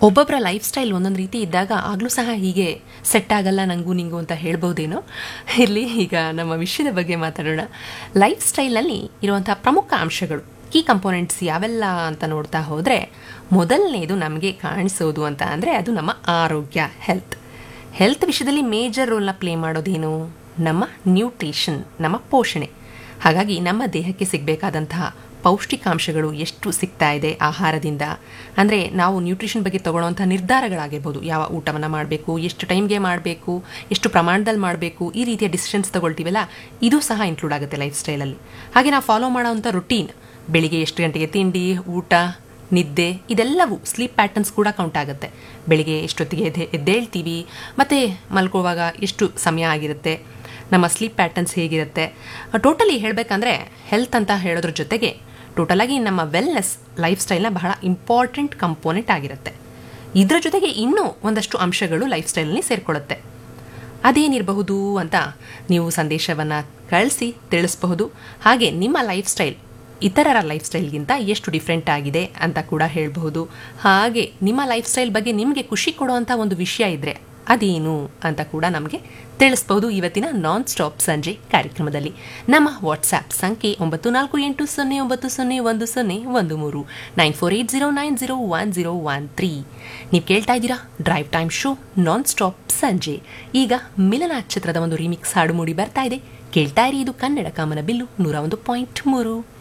ಒಬ್ಬೊಬ್ಬರ life style ಒಂದೊಂದು ರೀತಿ ಇದ್ದಾಗ ಆಗಲೂ ಸಹ ಹೀಗೆ ಸೆಟ್ ಆಗಲ್ಲ ನನಗೂ ನಿಂಗು ಅಂತ ಹೇಳ್ಬೋದೇನೋ ಇರಲಿ ಈಗ ನಮ್ಮ ವಿಷಯದ ಬಗ್ಗೆ ಮಾತಾಡೋಣ ಲೈಫ್ ಸ್ಟೈಲ್ನಲ್ಲಿ ಇರುವಂಥ ಪ್ರಮುಖ ಅಂಶಗಳು ಕೀ ಕಂಪೋನೆಂಟ್ಸ್ ಯಾವೆಲ್ಲ ಅಂತ ನೋಡ್ತಾ ಹೋದರೆ ಮೊದಲನೇದು ನಮಗೆ ಕಾಣಿಸೋದು ಅಂತ ಅಂದರೆ ಅದು ನಮ್ಮ ಆರೋಗ್ಯ ಹೆಲ್ತ್ ಹೆಲ್ತ್ ವಿಷಯದಲ್ಲಿ ಮೇಜರ್ ರೋಲ್ನ ಪ್ಲೇ ಮಾಡೋದೇನು ನಮ್ಮ ನ್ಯೂಟ್ರಿಷನ್ ನಮ್ಮ ಪೋಷಣೆ ಹಾಗಾಗಿ ನಮ್ಮ ದೇಹಕ್ಕೆ ಸಿಗಬೇಕಾದಂತಹ ಪೌಷ್ಟಿಕಾಂಶಗಳು ಎಷ್ಟು ಸಿಗ್ತಾ ಇದೆ ಆಹಾರದಿಂದ ಅಂದರೆ ನಾವು ನ್ಯೂಟ್ರಿಷನ್ ಬಗ್ಗೆ ತಗೊಳ್ಳುವಂಥ ನಿರ್ಧಾರಗಳಾಗಿರ್ಬೋದು ಯಾವ ಊಟವನ್ನು ಮಾಡಬೇಕು ಎಷ್ಟು ಟೈಮ್ಗೆ ಮಾಡಬೇಕು ಎಷ್ಟು ಪ್ರಮಾಣದಲ್ಲಿ ಮಾಡಬೇಕು ಈ ರೀತಿಯ ಡಿಸಿಷನ್ಸ್ ತಗೊಳ್ತೀವಲ್ಲ ಇದು ಸಹ ಇನ್ಕ್ಲೂಡ್ ಆಗುತ್ತೆ ಲೈಫ್ ಸ್ಟೈಲಲ್ಲಿ ಹಾಗೆ ನಾವು ಫಾಲೋ ಮಾಡೋವಂಥ ರುಟೀನ್ ಬೆಳಿಗ್ಗೆ ಎಷ್ಟು ಗಂಟೆಗೆ ತಿಂಡಿ ಊಟ ನಿದ್ದೆ ಇದೆಲ್ಲವೂ ಸ್ಲೀಪ್ ಪ್ಯಾಟರ್ನ್ಸ್ ಕೂಡ ಕೌಂಟ್ ಆಗುತ್ತೆ ಬೆಳಿಗ್ಗೆ ಎಷ್ಟೊತ್ತಿಗೆ ಎದ್ದೆ ಎದ್ದೇಳ್ತೀವಿ ಮತ್ತು ಮಲ್ಕೊಳ್ಳುವಾಗ ಎಷ್ಟು ಸಮಯ ಆಗಿರುತ್ತೆ ನಮ್ಮ ಸ್ಲೀಪ್ ಪ್ಯಾಟರ್ನ್ಸ್ ಹೇಗಿರುತ್ತೆ ಟೋಟಲಿ ಹೇಳಬೇಕಂದ್ರೆ ಹೆಲ್ತ್ ಅಂತ ಹೇಳೋದ್ರ ಜೊತೆಗೆ ಟೋಟಲಾಗಿ ನಮ್ಮ ವೆಲ್ನೆಸ್ ಲೈಫ್ ಸ್ಟೈಲ್ನ ಬಹಳ ಇಂಪಾರ್ಟೆಂಟ್ ಕಂಪೋನೆಂಟ್ ಆಗಿರುತ್ತೆ ಇದರ ಜೊತೆಗೆ ಇನ್ನೂ ಒಂದಷ್ಟು ಅಂಶಗಳು ಲೈಫ್ ಸ್ಟೈಲಲ್ಲಿ ಸೇರಿಕೊಳ್ಳುತ್ತೆ ಅದೇನಿರಬಹುದು ಅಂತ ನೀವು ಸಂದೇಶವನ್ನು ಕಳಿಸಿ ತಿಳಿಸಬಹುದು ಹಾಗೆ ನಿಮ್ಮ ಲೈಫ್ ಸ್ಟೈಲ್ ಇತರರ ಲೈಫ್ ಸ್ಟೈಲ್ಗಿಂತ ಎಷ್ಟು ಡಿಫ್ರೆಂಟ್ ಆಗಿದೆ ಅಂತ ಕೂಡ ಹೇಳಬಹುದು ಹಾಗೆ ನಿಮ್ಮ ಲೈಫ್ ಸ್ಟೈಲ್ ಬಗ್ಗೆ ನಿಮಗೆ ಖುಷಿ ಕೊಡುವಂಥ ಒಂದು ವಿಷಯ ಇದ್ದರೆ ಅದೇನು ಅಂತ ಕೂಡ ನಮಗೆ ತಿಳಿಸ್ಬಹುದು ಇವತ್ತಿನ ನಾನ್ ಸ್ಟಾಪ್ ಸಂಜೆ ಕಾರ್ಯಕ್ರಮದಲ್ಲಿ ನಮ್ಮ ವಾಟ್ಸ್ಆ್ಯಪ್ ಸಂಖ್ಯೆ ಒಂಬತ್ತು ನಾಲ್ಕು ಎಂಟು ಸೊನ್ನೆ ಒಂಬತ್ತು ಸೊನ್ನೆ ಒಂದು ಸೊನ್ನೆ ಒಂದು ಮೂರು nine four eight zero nine zero one zero one three ನೀವು ಕೇಳ್ತಾ ಇದ್ದೀರಾ drive time show non stop ಸಂಜೆ ಈಗ ಮಿಲನ ಚಿತ್ರದ ಒಂದು ರಿಮಿಕ್ಸ್ ಹಾಡು ಮೂಡಿ ಬರ್ತಾ ಇದೆ ಕೇಳ್ತಾ ಇರಿ ಇದು ಕನ್ನಡ ಕಾಮನ ಬಿಲ್ಲು ನೂರ ಒಂದು ಪಾಯಿಂಟ್ ಮೂರು